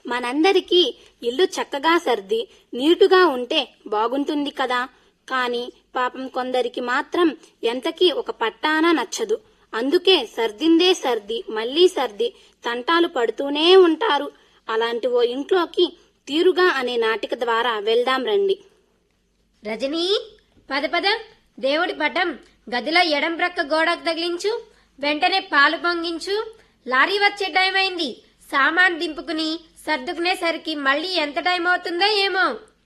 మనందరికీ ఇల్లు చక్కగా సర్ది నీటుగా ఉంటే బాగుంటుంది కదా కాని పాపం కొందరికి మాత్రం ఎంతకీ ఒక పట్టాన నచ్చదు అందుకే సర్దిందే సర్ది మళ్ళీ సర్ది తంటాలు పడుతూనే ఉంటారు అలాంటి ఓ ఇంట్లోకి తీరుగా అనే నాటిక ద్వారా వెళ్దాం రండి రజనీ పద పద దేవుడి పటం గదిలో ఎడం ప్రక్క గోడకు తగిలించు వెంటనే పాలు పొంగించు లారీ వచ్చే టైం అయింది సామాన్ దింపుకుని సర్దుకునేసరికి మళ్ళీ ఎంత టైం అవుతుందో ఏమో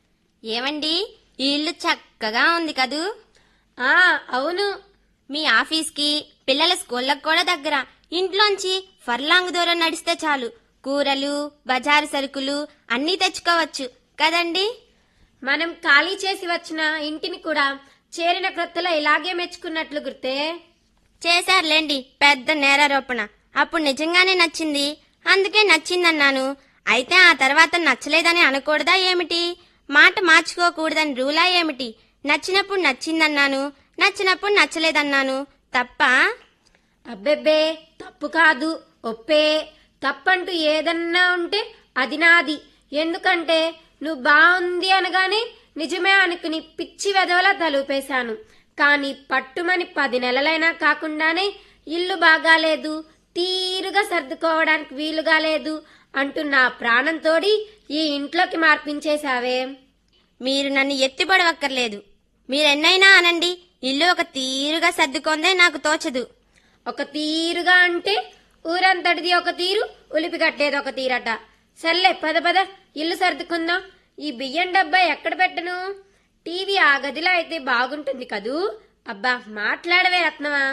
ఏమండి ఈ ఇల్లు చక్కగా ఉంది కదూ ఆ అవును మీ ఆఫీస్కి పిల్లల స్కూళ్ళకు కూడా దగ్గర ఇంట్లోంచి ఫర్లాంగ్ దూరం నడిస్తే చాలు కూరలు బజారు సరుకులు అన్నీ తెచ్చుకోవచ్చు కదండి మనం ఖాళీ చేసి వచ్చిన ఇంటిని కూడా చేరిన క్రొత్తలో ఇలాగే మెచ్చుకున్నట్లు గుర్తే చేశారులేండి పెద్ద నేరారోపణ అప్పుడు నిజంగానే నచ్చింది అందుకే నచ్చిందన్నాను అయితే ఆ తర్వాత నచ్చలేదని అనకూడదా ఏమిటి మాట మార్చుకోకూడదని రూలా ఏమిటి నచ్చినప్పుడు నచ్చిందన్నాను నచ్చినప్పుడు నచ్చలేదన్నాను తప్ప అబ్బెబ్బే తప్పు కాదు ఒప్పే తప్పంటూ ఏదన్నా ఉంటే అది నాది ఎందుకంటే నువ్వు బాగుంది అనగానే నిజమే అనుకుని పిచ్చి వెదవలా తలుపేశాను కాని పట్టుమని పది నెలలైనా కాకుండానే ఇల్లు బాగాలేదు తీరుగా సర్దుకోవడానికి వీలుగా లేదు అంటూ నా ప్రాణం తోడి ఈ ఇంట్లోకి మార్పించేశావే మీరు నన్ను ఎత్తిపడవక్కర్లేదు మీరెన్నైనా అనండి ఇల్లు ఒక తీరుగా సర్దుకొందే నాకు తోచదు ఒక తీరుగా అంటే ఊరంతటిది ఒక తీరు ఉలిపి కట్టేది ఒక తీరట సర్లే పద పద ఇల్లు సర్దుకుందాం ఈ బియ్యం డబ్బా ఎక్కడ పెట్టను టీవీ ఆ గదిలో అయితే బాగుంటుంది కదూ అబ్బా మాట్లాడవే రత్నమా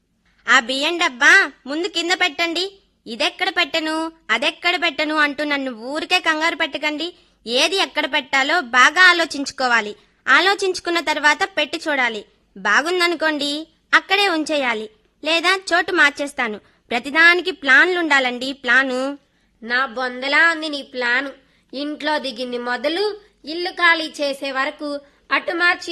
ఆ బియ్యం డబ్బా ముందు కింద పెట్టండి ఇదెక్కడ పెట్టను అదెక్కడ పెట్టను అంటూ నన్ను ఊరికే కంగారు పెట్టకండి ఏది ఎక్కడ పెట్టాలో బాగా ఆలోచించుకోవాలి ఆలోచించుకున్న తర్వాత పెట్టి చూడాలి బాగుందనుకోండి అక్కడే ఉంచేయాలి లేదా చోటు మార్చేస్తాను ప్రతిదానికి ప్లాన్లుండాలండి ప్లాను నా బొందలా ఉంది నీ ప్లాను ఇంట్లో దిగింది మొదలు ఇల్లు ఖాళీ చేసే వరకు అటు మార్చి